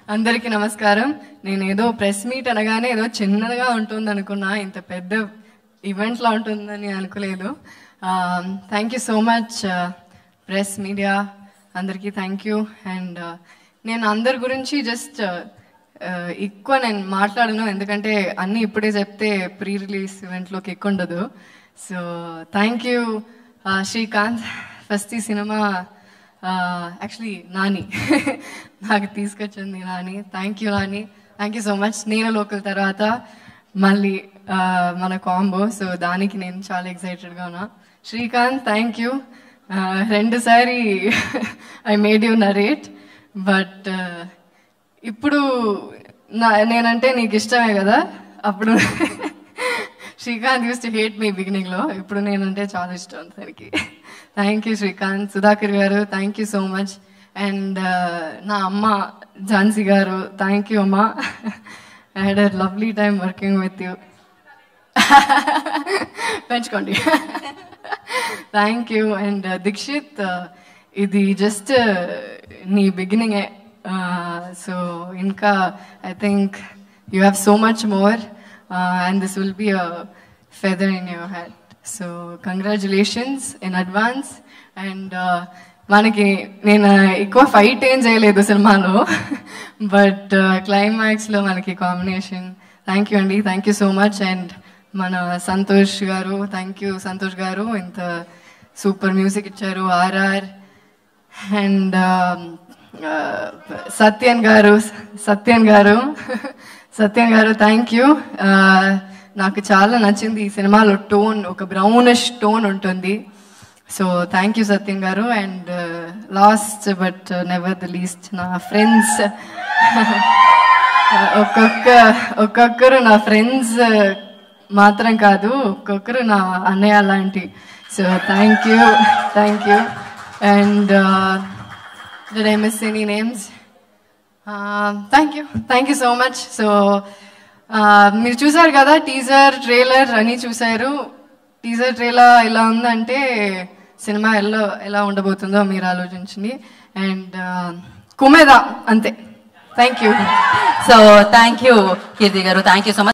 అందరికీ నమస్కారం నేను ఏదో ప్రెస్ మీట్ అనగానే ఏదో చిన్నగా ఉంటుంది అనుకున్నా ఇంత పెద్ద ఈవెంట్ లా ఉంటుందని అనుకోలేదు thank you so much press media అందరికీ థ్యాంక్ యూ అండ్ నేను అందరి గురించి జస్ట్ ఎక్కువ నేను మాట్లాడను ఎందుకంటే అన్ని ఇప్పుడే చెప్తే ప్రీ రిలీజ్ ఈవెంట్లోకి ఎక్కువ ఉండదు so thank you Srikanth first ఈ సినిమా యాక్చువల్లీ నాని నాకు తీసుకొచ్చింది Nani thank you Nani thank you so much నేను లోకల్ తర్వాత మళ్ళీ ఆ, మన కాంబో సో దానికి నేను చాలా ఎక్సైటెడ్గా ఉన్నా శ్రీకాంత్ థ్యాంక్ యూ రెండుసారి I made you narrate but ఇప్పుడు నా నేనంటే నీకు ఇష్టమే కదా అప్పుడు Srikanth used to hate me beginning లో ఇప్పుడు నేనంటే చాలా ఇష్టం తనకి thank you Srikanth Sudhakar garu thank you so much and నా అమ్మ ఝాన్సీ గారు థ్యాంక్ యూ అమ్మ I had a lovely time working with you పెంచుకోండి థ్యాంక్ యూ అండ్ దీక్షిత్ ఇది జస్ట్ నీ బిగినింగే సో ఇంకా I think you have so much more and this will be a feather in your hat so congratulations in advance and మనకి నేను ఎక్కువ fight ఏం చేయలేదు సినిమాలో బట్ క్లైమాక్స్లో మనకి కాంబినేషన్ థ్యాంక్ యూ అండి thank you so much and మన సంతోష్ గారు థ్యాంక్ యూ సంతోష్ గారు ఇంత సూపర్ మ్యూజిక్ ఇచ్చారు ఆర్ఆర్ అండ్ సత్యన్ గారు సత్యన్ గారు సత్యన్ గారు థ్యాంక్ యూ నాకు చాలా నచ్చింది ఈ సినిమాలో టోన్ ఒక బ్రౌనిష్ టోన్ ఉంటుంది so thank you Satyam garu and last but never the least నా ఫ్రెండ్స్ ఒక్కొక్క ఒక్కొక్కరు నా ఫ్రెండ్స్ మాత్రం కాదు ఒక్కొక్కరు నా అన్నయ్య లాంటి so thank you thank you and did I miss any names? Uh, thank you. Thank you so much. So, uh, మీరు చూసారు కదా టీజర్ ట్రైలర్ అని చూసారు టీజర్ ట్రైలర్ ఎలా ఉందంటే సినిమా ఎలా ఎలా ఉండబోతుందో మీరు ఆలోచించండి అండ్ కుమేదా అంతే thank you so thank you Keerthi garu thank you so much